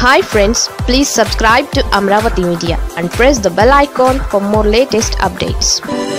hi friends please subscribe to Amaravati media and press the bell icon for more latest updates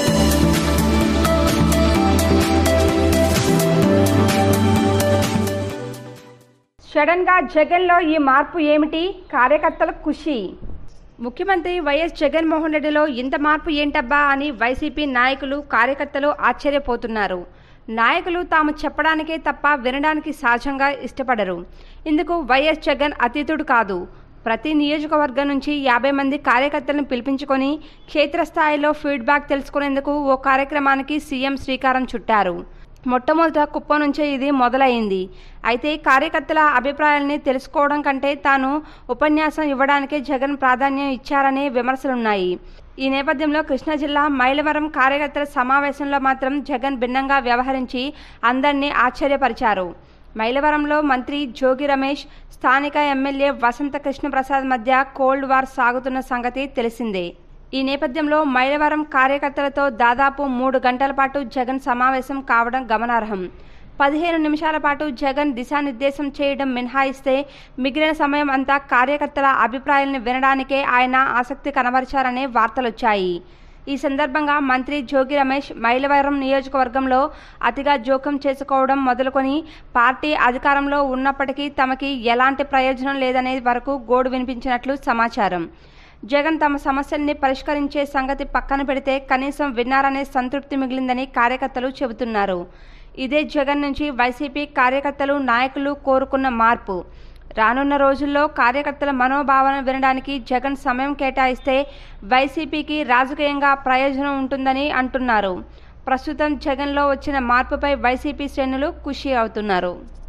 సడన్గా జగన్లో ఈ మార్పు ఏమిటి కార్యకర్తలకు ఖుషి ముఖ్యమంత్రి వైఎస్ జగన్మోహన్ రెడ్డిలో ఇంత మార్పు ఏంటబ్బా అని వైసీపీ నాయకులు కార్యకర్తలు ఆశ్చర్యపోతున్నారు నాయకులు తాము చెప్పడానికే తప్ప వినడానికి సహజంగా ఇష్టపడరు ఇందుకు వైఎస్ జగన్ అతీతుడు కాదు ప్రతి నియోజకవర్గం నుంచి యాభై మంది కార్యకర్తలను పిలిపించుకొని క్షేత్రస్థాయిలో ఫీడ్బ్యాక్ తెలుసుకునేందుకు ఓ కార్యక్రమానికి సీఎం శ్రీకారం చుట్టారు మొట్టమొదట కుప్పం నుంచే ఇది మొదలైంది అయితే కార్యకర్తల అభిప్రాయాల్ని తెలుసుకోవడం కంటే తాను ఉపన్యాసం ఇవ్వడానికే జగన్ ప్రాధాన్యం ఇచ్చారనే విమర్శలున్నాయి ఈ నేపథ్యంలో కృష్ణా జిల్లా మైలవరం కార్యకర్తల సమావేశంలో మాత్రం జగన్ భిన్నంగా వ్యవహరించి అందరినీ ఆశ్చర్యపరిచారు మైలవరంలో మంత్రి జోగి రమేష్ స్థానిక ఎమ్మెల్యే వసంత కృష్ణప్రసాద్ మధ్య కోల్డ్ వార్ సాగుతున్న సంగతి తెలిసిందే ఈ నేపథ్యంలో మైలవరం కార్యకర్తలతో దాదాపు మూడు గంటల పాటు జగన్ సమావేశం కావడం గమనార్హం పదిహేను నిమిషాల పాటు జగన్ దిశానిర్దేశం చేయడం మినహాయిస్తే మిగిలిన సమయం అంతా కార్యకర్తల అభిప్రాయాలను వినడానికే ఆయన ఆసక్తి కనబరిచారనే వార్తలొచ్చాయి ఈ సందర్భంగా మంత్రి జోగి రమేష్ మైలవరం నియోజకవర్గంలో అతిగా జోక్యం చేసుకోవడం మొదలుకొని పార్టీ అధికారంలో ఉన్నప్పటికీ తమకి ఎలాంటి ప్రయోజనం లేదనే వరకు గోడు వినిపించినట్లు సమాచారం జగన్ తమ సమస్యల్ని పరిష్కరించే సంగతి పక్కన పెడితే కనీసం విన్నారనే సంతృప్తి మిగిలిందని కార్యకర్తలు చెబుతున్నారు ఇదే జగన్ నుంచి వైసీపీ కార్యకర్తలు నాయకులు కోరుకున్న మార్పు రానున్న రోజుల్లో కార్యకర్తల మనోభావన వినడానికి జగన్ సమయం కేటాయిస్తే వైసీపీకి రాజకీయంగా ప్రయోజనం ఉంటుందని అంటున్నారు ప్రస్తుతం జగన్లో వచ్చిన మార్పుపై వైసీపీ శ్రేణులు ఖుషి అవుతున్నారు